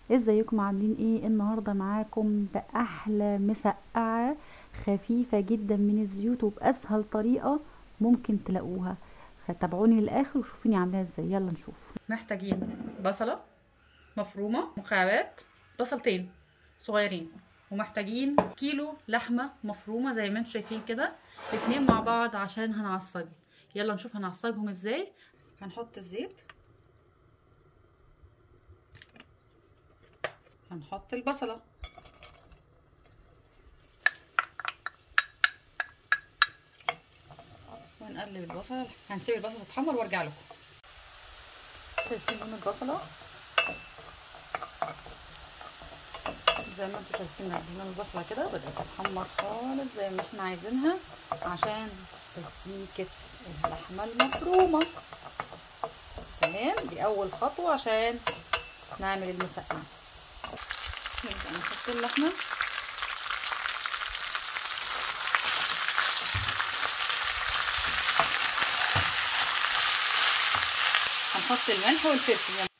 ازيكم عاملين ايه النهارده معاكم باحلى مسقعه خفيفه جدا من الزيوت وباسهل طريقه ممكن تلاقوها تابعوني للاخر وشوفوني عاملاها ازاي يلا نشوف محتاجين بصلة مفرومة مكعبات بصلتين صغيرين ومحتاجين كيلو لحمة مفرومة زي ما انتم شايفين كده الاتنين مع بعض عشان هنعصج يلا نشوف هنعصجهم ازاي هنحط الزيت هنحط البصلة ونقلب البصلة هنسيب البصلة تتحمر وارجع لكم شايفين لون البصلة زي ما انتم شايفين لون البصلة كده بدأت تتحمر خالص زي ما احنا عايزينها عشان تسبيكة اللحمة المفرومة تمام دي أول خطوة عشان نعمل المسقعة نبدأ نحط اللحمة هنحط الملح والفلفل يعني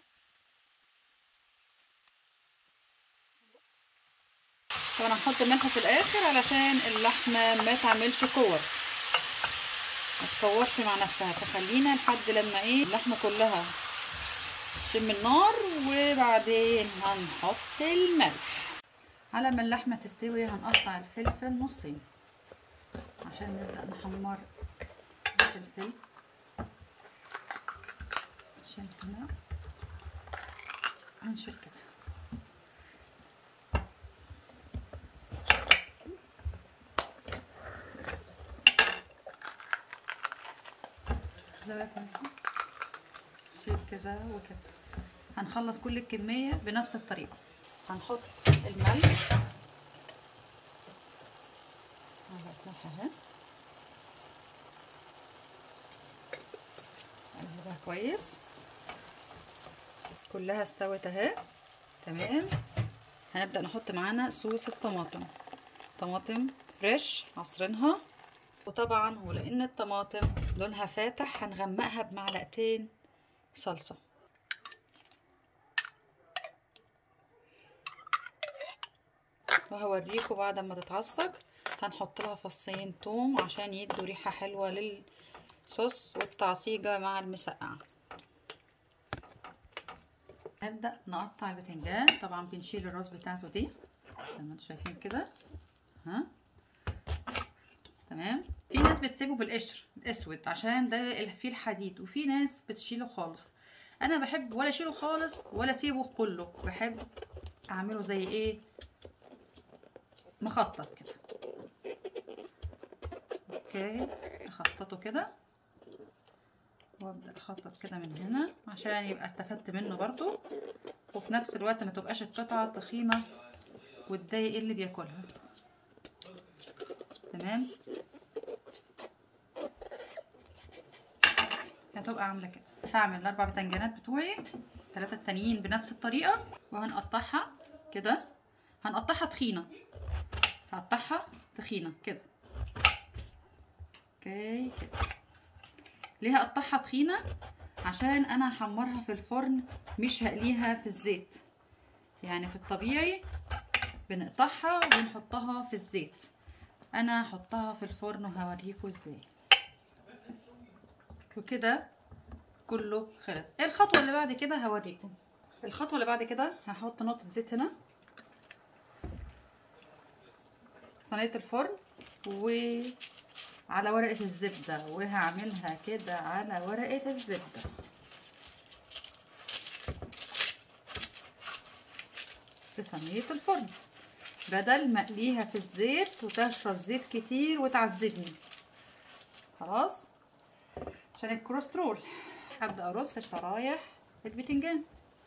طبعا هنحط الملح في الاخر علشان اللحمه ما تعملش كور ما تكورش مع نفسها تخلينا لحد لما ايه اللحمه كلها تشم النار وبعدين هنحط الملح على ما اللحمه تستوي هنقطع الفلفل نصين عشان نبدا نحمر الفلفل عشان هنا هنشيل كده شيل كده وكده هنخلص كل الكمية بنفس الطريقة هنحط الملح معلقة ملح اهي نقلبها كويس كلها استوت اهي تمام هنبدأ نحط معانا صوص الطماطم طماطم فريش عصرينها وطبعا ولان الطماطم لونها فاتح هنغمقها بمعلقتين صلصة وهوريكم بعد ما تتعصج هنحط لها فصين توم عشان يدوا ريحة حلوة للصوص والتعصيجة مع المسقعة نبدأ نقطع البتنجان طبعا بنشيل الراس بتاعته دي زي ما انتم شايفين كده ها تمام في ناس بتسيبه بالقشر الاسود عشان ده فيه الحديد وفي ناس بتشيله خالص انا بحب ولا اشيله خالص ولا اسيبه كله بحب اعمله زي ايه مخطط كده اوكي اخططه كده وابدا اخطط كده من هنا عشان يبقى استفدت منه برضو وفي نفس الوقت ما تبقاش القطعه تخينه وتضايق اللي بياكلها تمام هتبقى عامله كده هعمل الاربع بتنجانات بتوعي الثلاثه التانيين بنفس الطريقه وهنقطعها كده هنقطعها تخينه هقطعها تخينه كده اوكي كده ليه هقطعها تخينه عشان انا هحمرها في الفرن مش هقليها في الزيت يعني في الطبيعي بنقطعها ونحطها في الزيت انا هحطها في الفرن وهوريكم ازاي وكده كله خلص الخطوه اللي بعد كده هوريكم الخطوه اللي بعد كده هحط نقطه زيت هنا صينيه الفرن وعلى ورقه الزبده وهعملها كده على ورقه الزبده في صينيه الفرن بدل ما اقليها في الزيت وتشرب زيت كتير وتعذبني خلاص عشان الكوليسترول هبدا ارص شرايح البتنجان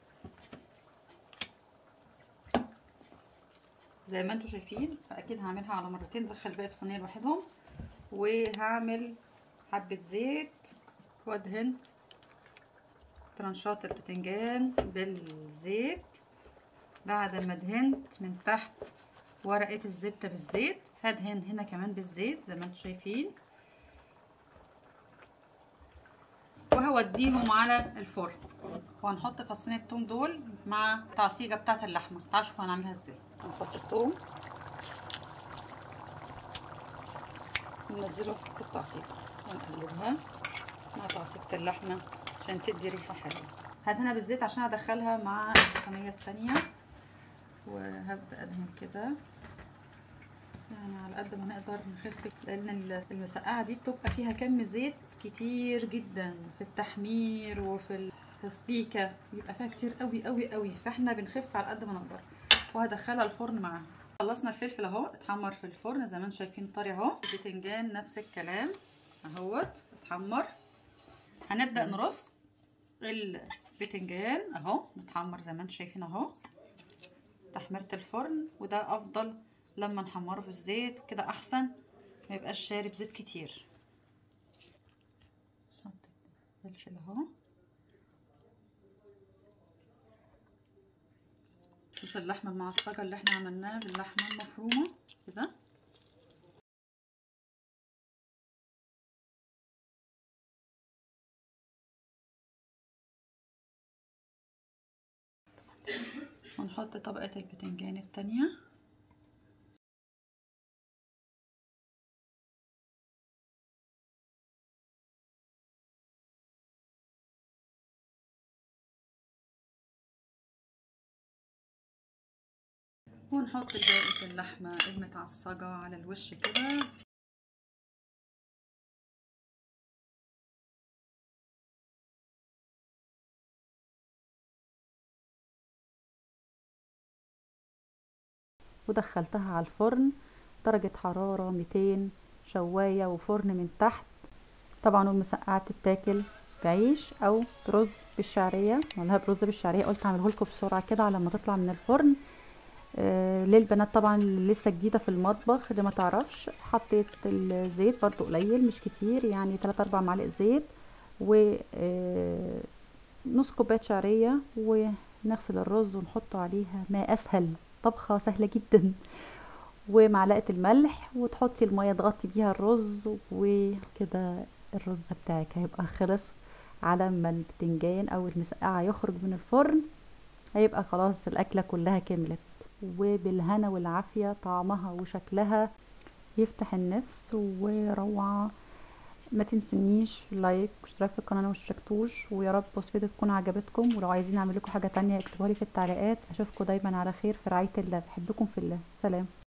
زي ما انتم شايفين فاكيد هعملها على مرتين ادخل الباقي في صينيه لوحدهم وهعمل حبه زيت وادهن ترنشات البتنجان بالزيت بعد ما دهنت من تحت ورقه الزبده بالزيت هدهن هنا كمان بالزيت زي ما انتم شايفين وهوديهم على الفرن وهنحط فصين التوم دول مع التعصيجه بتاعه اللحمه تعالوا شوفوا هنعملها ازاي هنحط التوم وننزله في التعصيجه ونقلبها مع تعصيجه اللحمه عشان تدي ريحه حلوه هدهنها بالزيت عشان ادخلها مع الصينيه التانية وهبدا ادهن كده يعني على قد ما نقدر نخفف لان المسقعه دي بتبقى فيها كم زيت كتير جدا في التحمير وفي التسبيكه بيبقى فيها كتير قوي قوي قوي فاحنا بنخف على قد ما نقدر وهدخلها الفرن معاها خلصنا الفلفل اهو اتحمر في الفرن زي ما انتم شايفين طري اهو البتنجان نفس الكلام اهوت اتحمر هنبدا نرص البتنجان اهو متحمر زي ما انتم شايفين اهو تحميره الفرن وده افضل لما نحمره في الزيت كده احسن ما يبقاش شارب زيت كتير نحط الفلفل اهو صوص اللحمه المعصجه اللي احنا عملناه باللحمه المفرومه كده ونحط طبقه البتنجان التانيه ونحط بقية اللحمة المتعصجة على الوش كده ودخلتها على الفرن درجة حرارة 200 شواية وفرن من تحت طبعا المسقعة تتاكل بعيش او برز بالشعرية ولا برز بالشعرية قلت اعمله لكم بسرعة كده على ما تطلع من الفرن آه للبنات طبعا اللي لسه جديده في المطبخ اللي ما تعرفش حطيت الزيت برضو قليل مش كتير يعني 3 4 معالق زيت و آه نص كوبايه شعريه ونغسل الرز ونحطه عليها ما اسهل طبخه سهله جدا ومعلقه الملح وتحطي الميه تغطي بيها الرز وكده الرز بتاعك هيبقى خلص على ما البتنجان او المسقعه يخرج من الفرن هيبقى خلاص الاكله كلها كملت وبالهنا والعافية طعمها وشكلها يفتح النفس وروعة ما تنسونيش لايك واشتراك في القناة لو مشتركتوش ويا رب وصفتي تكون عجبتكم ولو عايزين اعمل لكم حاجة تانية اكتبوها لي في التعليقات اشوفكم دايما على خير في رعاية الله بحبكم في الله سلام